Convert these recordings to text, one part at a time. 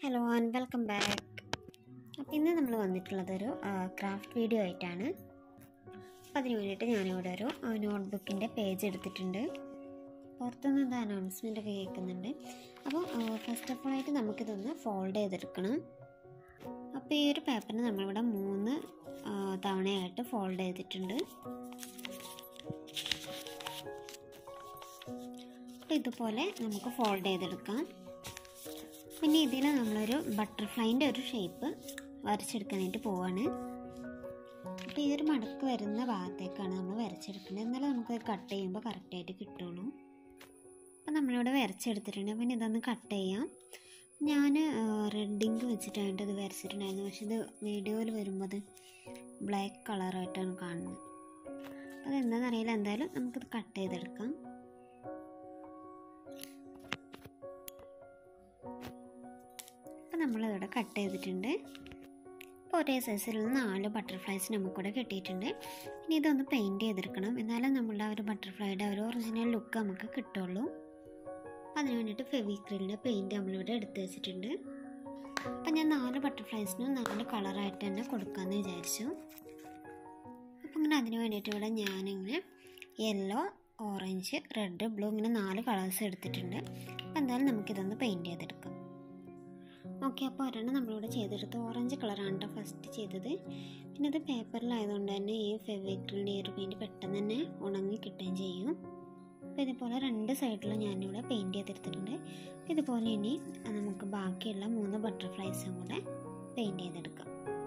hello and welcome back അപ്പോൾ ഇന്ന് നമ്മൾ വന്നിട്ടുള്ളതൊരു ക്രാഫ്റ്റ് വീഡിയോ ആയിട്ടാണ് അപ്പോൾ അതിന് വേണ്ടിയിട്ട് ഞാനിവിടെ ഒരു നോട്ട്ബുക്കിൻ്റെ പേജ് എടുത്തിട്ടുണ്ട് പുറത്തുനിന്ന് ഇത് അനൗൺസ്മെൻ്റ് ഒക്കെ കേൾക്കുന്നുണ്ട് അപ്പോൾ ഫസ്റ്റ് ഓഫ് ഓൾ ആയിട്ട് നമുക്കിതൊന്ന് ഫോൾഡ് ചെയ്തെടുക്കണം അപ്പോൾ ഈ ഒരു പേപ്പറിന് നമ്മളിവിടെ മൂന്ന് ആ, തവണയായിട്ട് ഫോൾഡ് ചെയ്തിട്ടുണ്ട് അപ്പോൾ ഇതുപോലെ നമുക്ക് ഫോൾഡ് ചെയ്തെടുക്കാം പിന്നെ ഇതിൽ നമ്മളൊരു ബട്ടർഫ്ലൈൻ്റെ ഒരു ഷേപ്പ് വരച്ചെടുക്കാനായിട്ട് പോവാണ് അപ്പോൾ ഈ ഒരു മടക്ക് വരുന്ന ഭാഗത്തേക്കാണ് നമ്മൾ വരച്ചെടുക്കുന്നത് എന്നാലും നമുക്ക് കട്ട് ചെയ്യുമ്പോൾ കറക്റ്റായിട്ട് കിട്ടുള്ളൂ അപ്പോൾ നമ്മളിവിടെ വരച്ചെടുത്തിട്ടുണ്ട് പിന്നെ ഇതൊന്ന് കട്ട് ചെയ്യാം ഞാൻ റെഡ് ഇങ്ക് വെച്ചിട്ടായിട്ട് ഇത് വരച്ചിട്ടുണ്ടായിരുന്നു പക്ഷെ ഇത് വീഡിയോയിൽ വരുമ്പോൾ അത് ബ്ലാക്ക് കളറായിട്ടാണ് കാണുന്നത് അതെന്താണെന്ന് അറിയില്ല എന്തായാലും നമുക്കിത് കട്ട് ചെയ്തെടുക്കാം അപ്പോൾ നമ്മളിവിടെ കട്ട് ചെയ്തിട്ടുണ്ട് ഇപ്പോൾ ഒരേ സൈസിലുള്ള നാല് ബട്ടർഫ്ലൈസ് നമുക്കിവിടെ കിട്ടിയിട്ടുണ്ട് ഇനി ഇതൊന്ന് പെയിൻറ്റ് ചെയ്തെടുക്കണം എന്നാലും നമ്മളുടെ ആ ഒരു ബട്ടർഫ്ലൈയുടെ ഒരു ഒറിജിനൽ ലുക്ക് നമുക്ക് കിട്ടുള്ളൂ അതിന് വേണ്ടിയിട്ട് ഫെവിക്രിലിൻ്റെ പെയിൻറ്റ് നമ്മളിവിടെ എടുത്ത് വെച്ചിട്ടുണ്ട് അപ്പം ഞാൻ നാല് ബട്ടർഫ്ലൈസിനും നാല് കളറായിട്ട് തന്നെ കൊടുക്കാമെന്ന് വിചാരിച്ചു അപ്പം ഇങ്ങനെ അതിന് വേണ്ടിയിട്ട് ഇവിടെ ഞാനിങ്ങനെ യെല്ലോ ഓറഞ്ച് റെഡ് ബ്ലൂ ഇങ്ങനെ നാല് കളേഴ്സ് എടുത്തിട്ടുണ്ട് അപ്പം എന്തായാലും നമുക്കിതൊന്ന് പെയിൻറ്റ് ചെയ്തെടുക്കാം ഓക്കെ അപ്പോൾ ഒരെണ്ണം നമ്മളിവിടെ ചെയ്തെടുത്ത് ഓറഞ്ച് കളറാണ് കേട്ടോ ഫസ്റ്റ് ചെയ്തത് പിന്നെ ഇത് പേപ്പറിലായതുകൊണ്ട് തന്നെ ഈ ഫെവിക്രിലിൻ്റെ ഈ ഒരു പെയിൻറ്റ് പെട്ടെന്ന് തന്നെ ഉണങ്ങി കിട്ടുകയും ചെയ്യും അപ്പോൾ ഇതുപോലെ രണ്ട് സൈഡിലും ഞാനിവിടെ പെയിൻറ്റ് ചെയ്തെടുത്തിട്ടുണ്ട് ഇതുപോലെ ഇനി നമുക്ക് ബാക്കിയുള്ള മൂന്ന് ബട്ടർഫ്ലൈസും കൂടെ പെയിൻറ്റ് ചെയ്തെടുക്കാം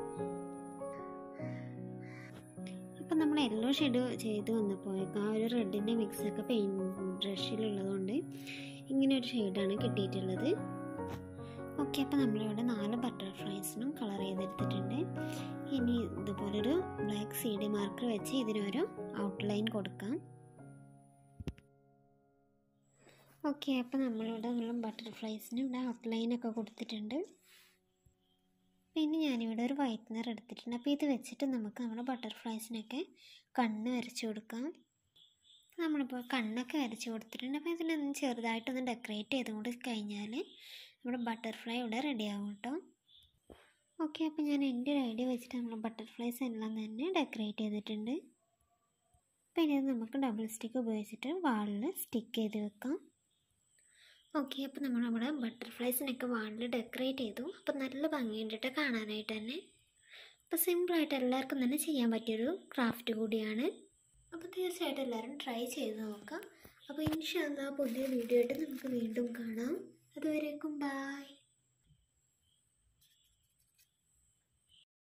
അപ്പം നമ്മൾ യെല്ലോ ഷെയ്ഡ് ചെയ്ത് വന്നപ്പോഴേക്കും ആ ഒരു റെഡിൻ്റെ മിക്സൊക്കെ പെയിൻറ്റ് ബ്രഷിലുള്ളതുകൊണ്ട് ഇങ്ങനെ ഒരു ഷെയ്ഡാണ് കിട്ടിയിട്ടുള്ളത് ഓക്കെ അപ്പോൾ നമ്മളിവിടെ നാല് ബട്ടർഫ്ലൈസിനും കളർ ചെയ്തെടുത്തിട്ടുണ്ട് ഇനി ഇതുപോലൊരു ബ്ലാക്ക് സി ഡി മാർക്കർ വെച്ച് ഇതിനൊരു ഔട്ട്ലൈൻ കൊടുക്കാം ഓക്കെ അപ്പോൾ നമ്മളിവിടെ നമ്മൾ ബട്ടർഫ്ലൈസിന് ഇവിടെ ഔട്ട്ലൈനൊക്കെ കൊടുത്തിട്ടുണ്ട് പിന്നെ ഞാനിവിടെ ഒരു വൈറ്റ്നർ എടുത്തിട്ടുണ്ട് അപ്പോൾ ഇത് വെച്ചിട്ട് നമുക്ക് നമ്മുടെ ബട്ടർഫ്ലൈസിനൊക്കെ കണ്ണ് വരച്ച് കൊടുക്കാം നമ്മളിപ്പോൾ കണ്ണൊക്കെ വരച്ച് കൊടുത്തിട്ടുണ്ട് അപ്പോൾ ഇതിനൊന്ന് ചെറുതായിട്ടൊന്ന് ഡെക്കറേറ്റ് ചെയ്ത് കൂടി കഴിഞ്ഞാൽ നമ്മുടെ ബട്ടർഫ്ലൈ ഇവിടെ റെഡി ആവും കേട്ടോ ഓക്കെ അപ്പോൾ ഞാൻ എൻ്റെ ഒരു ഐഡിയ വെച്ചിട്ട് നമ്മൾ ബട്ടർഫ്ലൈസ് എല്ലാം തന്നെ ഡെക്കറേറ്റ് ചെയ്തിട്ടുണ്ട് പിന്നെ ഇത് നമുക്ക് ഡബിൾ സ്റ്റിക്ക് ഉപയോഗിച്ചിട്ട് വാളിൽ സ്റ്റിക്ക് ചെയ്ത് വെക്കാം ഓക്കെ അപ്പോൾ നമ്മൾ നമ്മുടെ ബട്ടർഫ്ലൈസിനൊക്കെ വാളിൽ ഡെക്കറേറ്റ് ചെയ്തു അപ്പോൾ നല്ല ഭംഗിയുണ്ടിട്ട് കാണാനായിട്ട് തന്നെ അപ്പോൾ സിമ്പിളായിട്ട് എല്ലാവർക്കും തന്നെ ചെയ്യാൻ പറ്റിയൊരു ക്രാഫ്റ്റ് കൂടിയാണ് അപ്പോൾ തീർച്ചയായിട്ടും എല്ലാവരും ട്രൈ ചെയ്ത് നോക്കാം അപ്പോൾ ഇൻഷാല്ല പുതിയ വീഡിയോ ആയിട്ട് നമുക്ക് വീണ്ടും കാണാം അതുവരേക്കും ബായ്